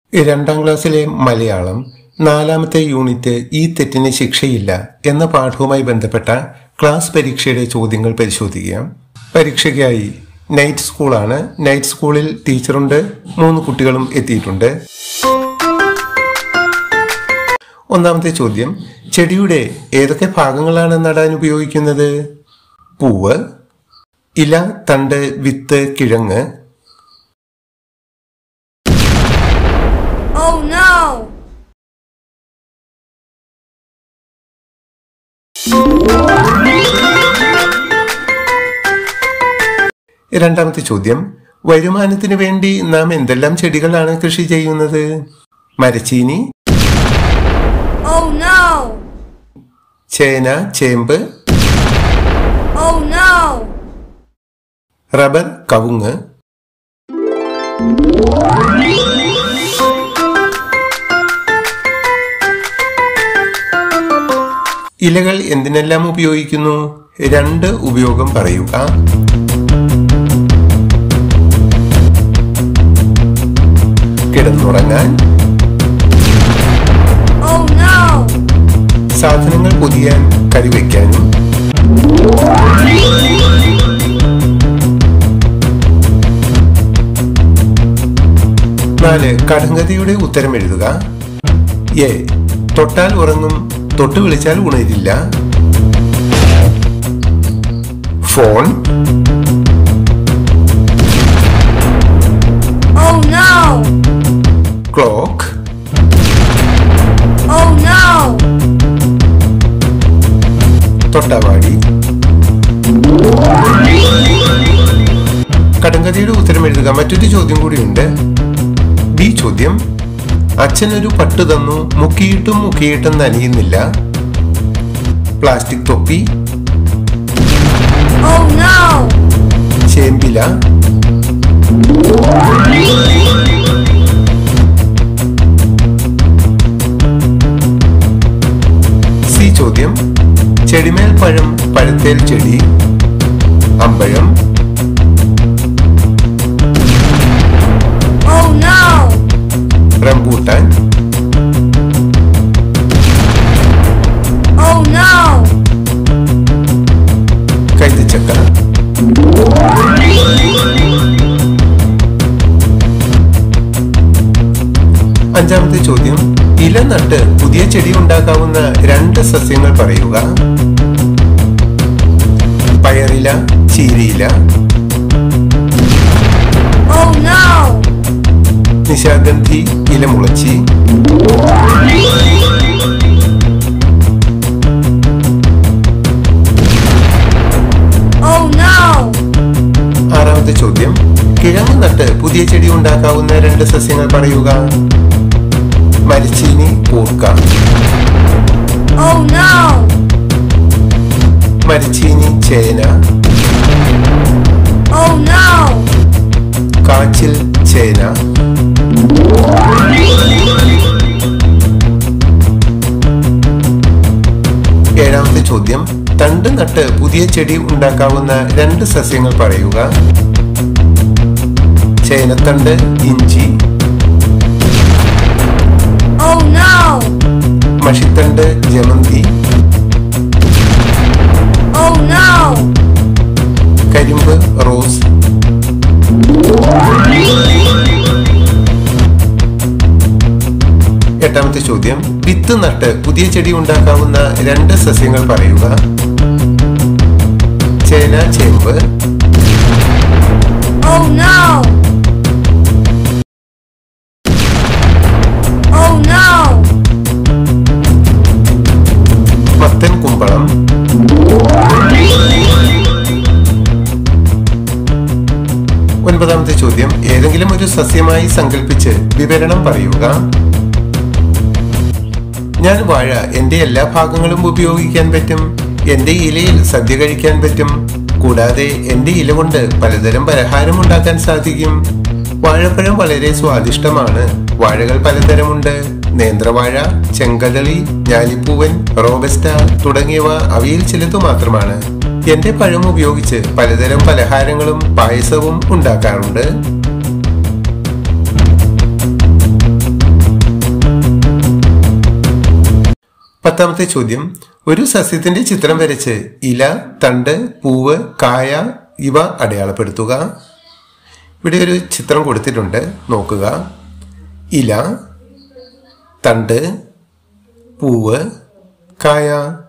രണ്ടാം ക്ലാസ്സിലെ മലയാളം നാലാമത്തെ യൂണിറ്റ് ഈ തെറ്റിന് ശിക്ഷയില്ല എന്ന പാഠവുമായി ബന്ധപ്പെട്ട ക്ലാസ് പരീക്ഷയുടെ ചോദ്യങ്ങൾ പരിശോധിക്കാം പരീക്ഷയ്ക്കായി നൈറ്റ് സ്കൂളാണ് നൈറ്റ് സ്കൂളിൽ ടീച്ചറുണ്ട് മൂന്ന് കുട്ടികളും എത്തിയിട്ടുണ്ട് ഒന്നാമത്തെ ചോദ്യം ചെടിയുടെ ഏതൊക്കെ ഭാഗങ്ങളാണ് നടാൻ ഉപയോഗിക്കുന്നത് പൂവ് ഇല തണ്ട് വിത്ത് കിഴങ്ങ് Oh no! രണ്ടാമത്തെ ചോദ്യം വരുമാനത്തിന് വേണ്ടി നാം എന്തെല്ലാം ചെടികളാണ് കൃഷി ചെയ്യുന്നത് മരച്ചീനി Oh no! ചേന ചേമ്പ് Oh no! റബ്ബർ കവുങ്ങ് ഇലകൾ എന്തിനെല്ലാം ഉപയോഗിക്കുന്നു രണ്ട് ഉപയോഗം പറയുക കിടന്നുറങ്ങാൻ Oh no! സാധനങ്ങൾ പൊതിയാൻ കറിവെക്കാനും നാല് കടങ്കഥയുടെ ഉത്തരം എഴുതുക എ തൊട്ടാൽ ഉറങ്ങും തൊട്ട് വിളിച്ചാൽ ഉണരില്ല phone Oh no! Clock Oh no! തൊട്ടാവാടി കടങ്കഥയുടെ ഉത്തരം എഴുതുക മറ്റൊരു ചോദ്യം കൂടിയുണ്ട് ബി ചോദ്യം അച്ഛനൊരു പട്ട് തന്നു മുക്കിയിട്ടും മുക്കിയിട്ടും നനയുന്നില്ല പ്ലാസ്റ്റിക് തൊപ്പി Oh no! ചേമ്പില സി ചോദ്യം ചെടിമേൽ പഴം പഴത്തേൽ ചെടി അമ്പഴം Oh no! Rambutan Oh no! കൈതച്ചക്ക അഞ്ചാമത്തെ ചോദ്യം ഇല നട്ട് പുതിയ ചെടി ഉണ്ടാക്കാവുന്ന രണ്ട് സസ്യങ്ങൾ പറയുക പയറില ചീരയില Oh no! Nishagandhi ഇലമുളച്ചി Oh no! ആറാമത്തെ ചോദ്യം കിഴങ്ങ് നട്ട് പുതിയ ചെടി ഉണ്ടാക്കാവുന്ന രണ്ട് സസ്യങ്ങൾ പറയുക മരിച്ചീനി പൂർക്ക Oh no! മരിച്ചീനി ചേന Oh no! കാച്ചിൽ ചേന ഏഴാമത്തെ ചോദ്യം തണ്ട് നട്ട് പുതിയ ചെടി ഉണ്ടാക്കാവുന്ന രണ്ട് സസ്യങ്ങൾ പറയുക ചേനത്തണ്ട് ഇഞ്ചി Oh no! മഷിത്തണ്ട് ജമന്തി Oh no! കരിമ്പ് റോസ് എട്ടാമത്തെ ചോദ്യം വിത്ത് നട്ട് പുതിയ ചെടി ഉണ്ടാക്കാവുന്ന രണ്ട് സസ്യങ്ങൾ പറയുക ചേന ചേമ്പ് Oh no! Oh no! മത്തൻ കുമ്പളം ഒൻപതാമത്തെ ചോദ്യം ഏതെങ്കിലും ഒരു സസ്യമായി സങ്കല്പിച്ച് വിവരണം പറയുക ഞാൻ വാഴ എന്റെ എല്ലാ ഭാഗങ്ങളും ഉപയോഗിക്കാൻ പറ്റും എന്റെ ഇലയിൽ സദ്യ കഴിക്കാൻ പറ്റും കൂടാതെ എന്റെ ഇല കൊണ്ട് പലതരം പലഹാരം ഉണ്ടാക്കാൻ സാധിക്കും വാഴപ്പഴം വളരെ സ്വാദിഷ്ടമാണ് വാഴകൾ പലതരമുണ്ട് നേന്ത്രവാഴ ചെങ്കദളി ഞാലിപ്പൂവൻ റോബസ്റ്റ തുടങ്ങിയവ അവയിൽ ചിലതു മാത്രമാണ് എന്റെ പഴം ഉപയോഗിച്ച് പലതരം പലഹാരങ്ങളും പായസവും ഉണ്ടാക്കാറുണ്ട് പത്താമത്തെ ചോദ്യം ഒരു സസ്യത്തിന്റെ ചിത്രം വരച്ച് ഇല തണ്ട് പൂവ് കായ ഇവ അടയാളപ്പെടുത്തുക ഇവിടെ ഒരു ചിത്രം കൊടുത്തിട്ടുണ്ട് നോക്കുക ഇല തണ്ട് പൂവ് കായ